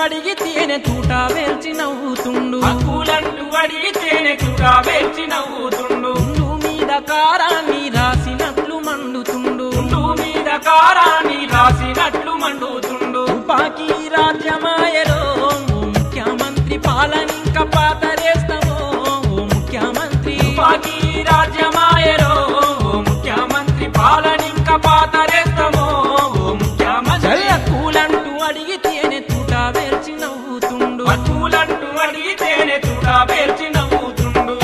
అడిగితేనే తూట వేల్చి నవ్వుతుండు హక్కులంటూ అడిగితేనే కూడా వేచి నవ్వుతుండు ఉండు మీద కారాన్ని రాసినట్లు మండుతుండు ఉండు మీద కారాన్ని రాసినట్లు మండుతుండు తుపాకీ రాజ్యమాయలో ఓ ముఖ్యమంత్రి పాలనింక పాతరేస్తామో ఓ ముఖ్యమంత్రి తుపాకీ రాజ్యమాయరో ఓ ముఖ్యమంత్రి పాలనింక పాతరేస్తామో ఓ ముఖ్యమంత్రి చల్లకూలంటూ అడిగితేనే తూట వేల్చి నవ్వుతుండు హక్కులంటూ అడిగితేనే కూడా వేచి నవ్వుతుండు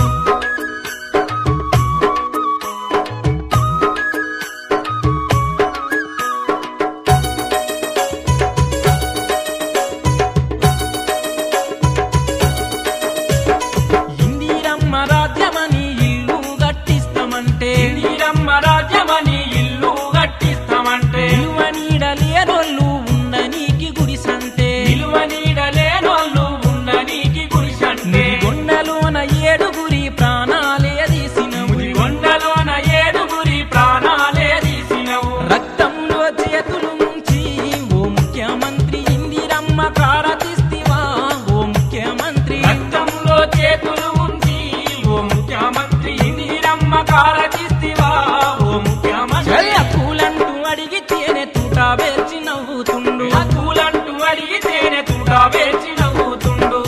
ఇందిరమ్మ రాజ్యమని ఇల్లు గట్టిస్తామంటే నీరమ్మ రాజ్యమని ఇల్లు కట్టిస్తామంటే విలువ నీడలేనోళ్ళు ఉండనీకి గుడిసంటే విలువ నీడలేనోళ్ళు ఉండనీకి గురిసంటే కొండలోన ఏడుగురి ప్రాణాలే తీసినవు కొండలోన ఏడుగురి ప్రాణాలే తీసినవు రక్తంలో చేతులు ముంచి ఓ ముఖ్యమంత్రి ఇందిరమ్మ కారతిస్తివా ఓ ముఖ్యమంత్రి రక్తంలో చేతులు ఉంచి ఓ ముఖ్యమంత్రి నీరమ్మ కారచిస్తివా ఓ ముఖ్యమంత్రి చల్లకూలంటూ అడిగితేనే తూట వేర్చి నవ్వుతుండు హక్కులంటూ అడిగితేనే తూటా వేచి నవ్వుతుండు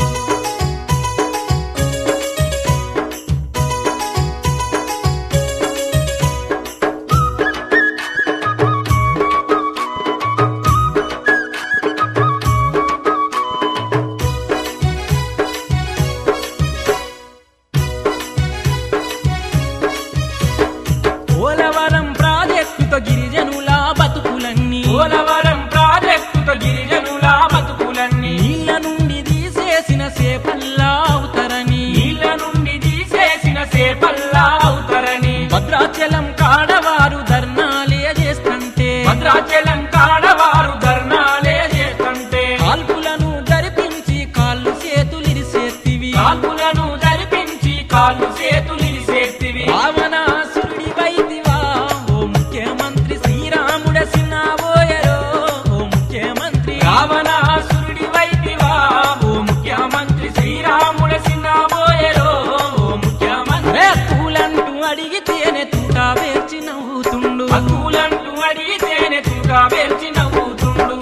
పోలవరం ప్రాజెక్టుతో గిరిజనుల బతుకులన్నీ పోలవరం ప్రాజెక్టుతో గిరిజనుల బతుకులన్నీ నీళ్ళ నుండి తీసేసిన సేపల్లా అవుతారని నీళ్ళ నుండి తీసేసిన సేపల్లా అవుతారని భద్రాచలం కాడవారు ధర్నాలే చేస్తుంటే భద్రాచలం కాడవారు ధర్నాలే చేస్తుంటే కాల్పులను జరిపించి కాళ్ళు చేతులిరిసేత్తివి కాల్పులను జరిపించి కాళ్ళు చేతులు చేతివి రావణాసురుడి వైదివా ఓ ముఖ్యమంత్రి శ్రీరాముడ సిన్నాబోయరో ఓ ముఖ్యమంత్రి రావణాసురుడి వైదివా ఓ ముఖ్యమంత్రి శ్రీరాముల సిన్నాబోయరో ఓ ముఖ్యమంత్రి రే పూలంటూ అడిగితేనే తూట వేర్చి నవ్వుతుండు హక్కులంటూ అడిగితేనే తుగా వేర్చి నవ్వుతుండు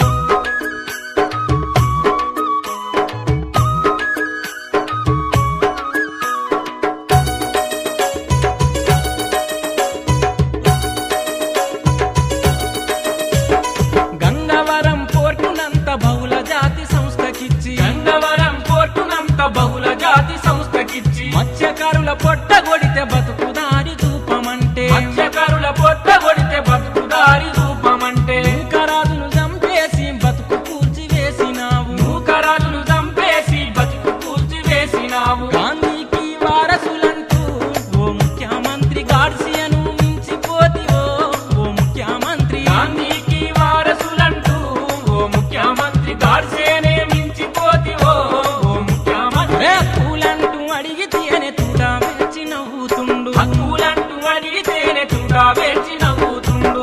గంగవరం పోర్టునంత బహుళ జాతి సంస్థకిచ్చి గంగవరం పోర్టునంత బహుళ జాతి సంస్థకిచ్చి మత్స్యకారుల పొట్ట కొడితే బతుకుదారి చూపమంటే మత్స్యకారుల పొట్ట కొడితే బతుకుదారి రూపమంటే రాజును చంపేసి బతుకు కూల్చి వేసినావు నూకరాజును చంపేసి బతుకు కూల్చి వేసినావు గాంధీకి వారసులంటూ ఓ ముఖ్యమంత్రి గాడ్సియను మించిపోతివో ఓ ముఖ్యమంత్రి గాంధీకి వారసులంటూ ఓ ముఖ్యమంత్రి గాడ్సేనే మించిపోతివో ఓ ముఖ్యమంత్రి రే పూలంటూ అడిగితేనే తూట వేచి నవ్వుతుండు హక్కులంటూ అడిగితేనే తుండా వేచి నవ్వుతుండు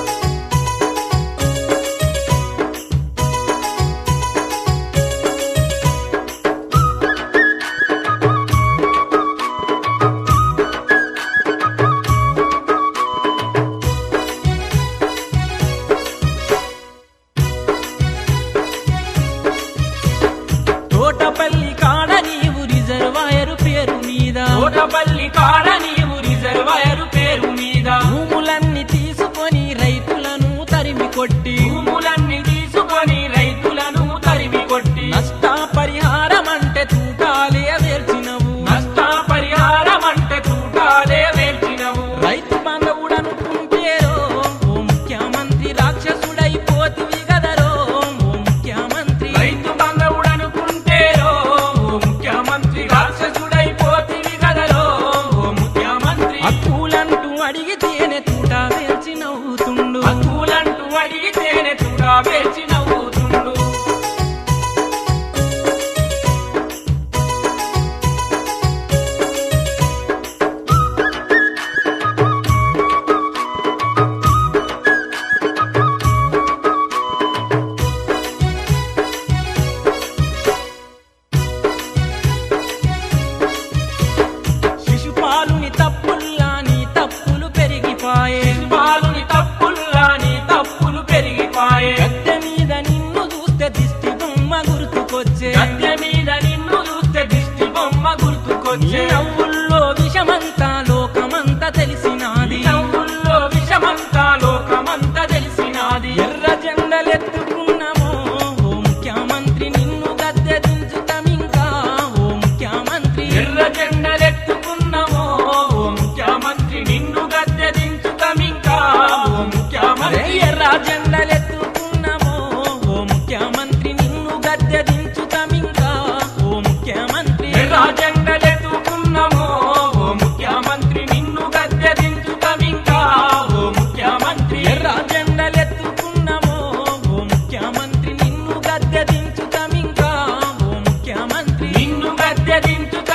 తోటపల్లి కాడ నీవు రిజర్వాయరు పేరు మీద తోటపల్లి కాడ నీవు రిజర్వాయరు పేరు మీద భూములన్నీ తీసుకొని రైతులను తరిమి కొట్టి భూములన్నీ తీసుకొని రైతులను తరిమి కొట్టి నష్ట పరిహారం అంటే తూటాలే వేర్చినవు నష్ట పరిహారం అంటే తూటాలే వేల్చినవు రైతు బంధవుడనుకుంటేరో ఓ ముఖ్యమంత్రి రాక్షసుడైపోతివి గదరో ఓ ముఖ్యమంత్రి రైతు బంధవుడనుకుంటేరో ఓ ముఖ్యమంత్రి రాక్షసుడైపోతివి కదరో ఓ ముఖ్యమంత్రి హక్కులంటూ అడిగితేనే తూట వేల్చి నవ్వుతుండు హక్కులంటూ అడిగితే తెలిసినాది నవ్వుల్లో విషమంతా లోకమంతా తెలిసినాది ఎర్ర జెండలెత్తుకున్నామో ఓ ముఖ్యమంత్రి నిన్ను గద్దె దించుతామింకా ఓ ముఖ్యమంత్రి ఎర్ర జెండలెత్తుకున్నామో ఓ ముఖ్యమంత్రి నిన్ను గద్దె దించుతామింకా ఓ అరే ముఖ్యమంత్రి ఎర్ర జెండలెత్తుకున్నామో ఓ ముఖ్యమంత్రి నిన్ను గద్దె దించుతామింకా ఓ ముఖ్యమంత్రి ఎర్ర జెండలెత్తుకున్నామో ఓ ముఖ్యమంత్రి నిన్ను గద్దె దించుతామింకా ఓ ముఖ్యమంత్రి ఎర్ర జెండలెత్తుకున్నామో ఓ ముఖ్యమంత్రి నిన్ను గద్దె దించుతామింకా ఓ ముఖ్యమంత్రి నిన్ను గద్దె దించుతామింకా